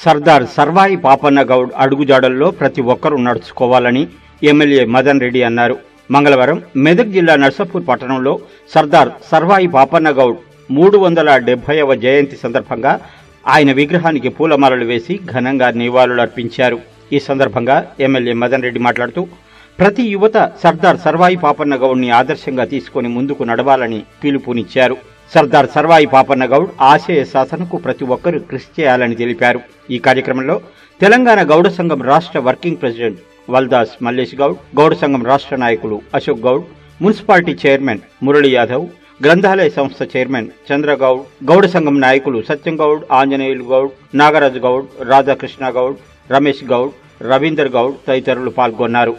సర్దార్ సర్వాయి పాపన్న గౌడ్ అడుగుజాడల్లో ప్రతి ఒక్కరూ నడుచుకోవాలని ఎమ్మెల్యే మదన్ రెడ్డి అన్నారు మంగళవారం మెదక్ జిల్లా నర్సాపూర్ పట్టణంలో సర్దార్ సర్వాయి పాపన్న గౌడ్ మూడు వందల డెబ్బైవ జయంతి సందర్భంగా ఆయన విగ్రహానికి పూలమాలలు వేసి ఘనంగా నివాళులర్పించారు ఈ సందర్భంగా ఎమ్మెల్యే మదన్ రెడ్డి మాట్లాడుతూ ప్రతి యువత సర్దార్ సర్వాయి పాపన్న గౌడ్ని ఆదర్శంగా తీసుకొని ముందుకు నడవాలని పిలుపునిచ్చారు సర్దార్ సర్వాయి పాపన్న గౌడ్ ఆశయ శాసనకు ప్రతి ఒక్కరూ కృషి చేయాలని తెలిపారు ఈ కార్యక్రమంలో తెలంగాణ గౌడ సంఘం రాష్ట్ర వర్కింగ్ ప్రెసిడెంట్ వల్దాస్ మల్లేష్ గౌడ్ గౌడ సంఘం రాష్ట్ర నాయకులు అశోక్ గౌడ్ మున్సిపాలిటీ చైర్మన్ మురళి యాదవ్ గ్రంథాలయ సంస్థ చైర్మన్ చంద్రగౌడ్ గౌడ సంఘం నాయకులు సత్యం గౌడ్ ఆంజనేయులు గౌడ్ నాగరాజు గౌడ్ రాధాకృష్ణ గౌడ్ రమేష్ గౌడ్ రవీందర్ గౌడ్ తదితరులు పాల్గొన్నారు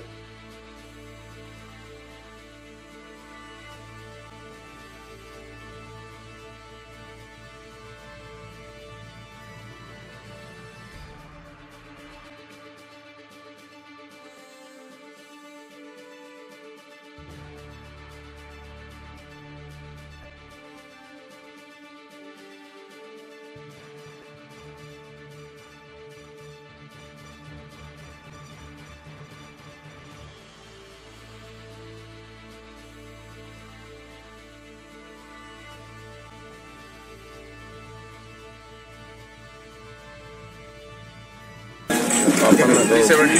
పాపన్న గౌడ్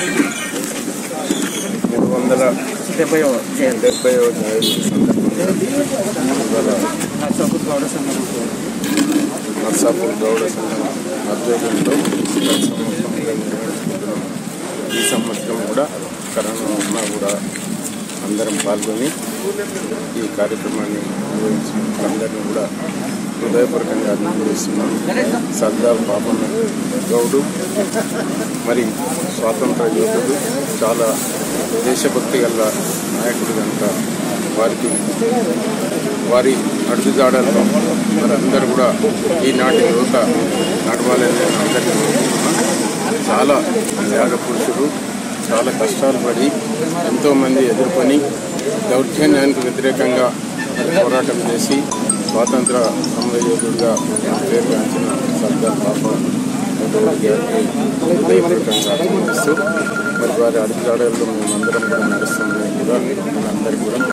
మూడు వందల డెబ్బై జయంతి డెబ్బై జయంతి సందర్భంగా ఇవాళ నర్సాపూర్ గౌడ సంఘం నర్సాపూర్ గౌడ సంఘం ఆధ్వర్యంలో ప్రతి సంవత్సరంగా నిర్వహించుకుంటున్నాం ఈ సంవత్సరం కూడా కరోనా ఉన్నా కూడా అందరం పాల్గొని ఈ కార్యక్రమాన్ని నిర్వహించిన అందరినీ కూడా హృదయపూర్వకంగా అభినందిస్తున్నాం సర్దార్ పాపన్న గౌడు మరి స్వాతంత్ర యోధుడు చాలా దేశభక్తి గల నాయకుడు కనుక వారికి వారి అడుగుజాడల్లో మరి అందరూ కూడా ఈనాటి యువత నడవాలని నేను అందరినీ కోరుకుంటున్నాను చాలా త్యాగ పురుషుడు చాలా కష్టాలు పడి ఎంతోమంది ఎదుర్కొని దౌర్జన్యానికి వ్యతిరేకంగా పోరాటం చేసి స్వాతంత్ర సమర యోధుడిగా పేరుగాంచిన సర్దార్ బాబా గారికి హృదయపూర్వకంగా అభినందిస్తూ మరి వారి అడుగుజాడల్లో మేమందరం కూడా నడుస్తామని కూడా మనందరికీ కూడా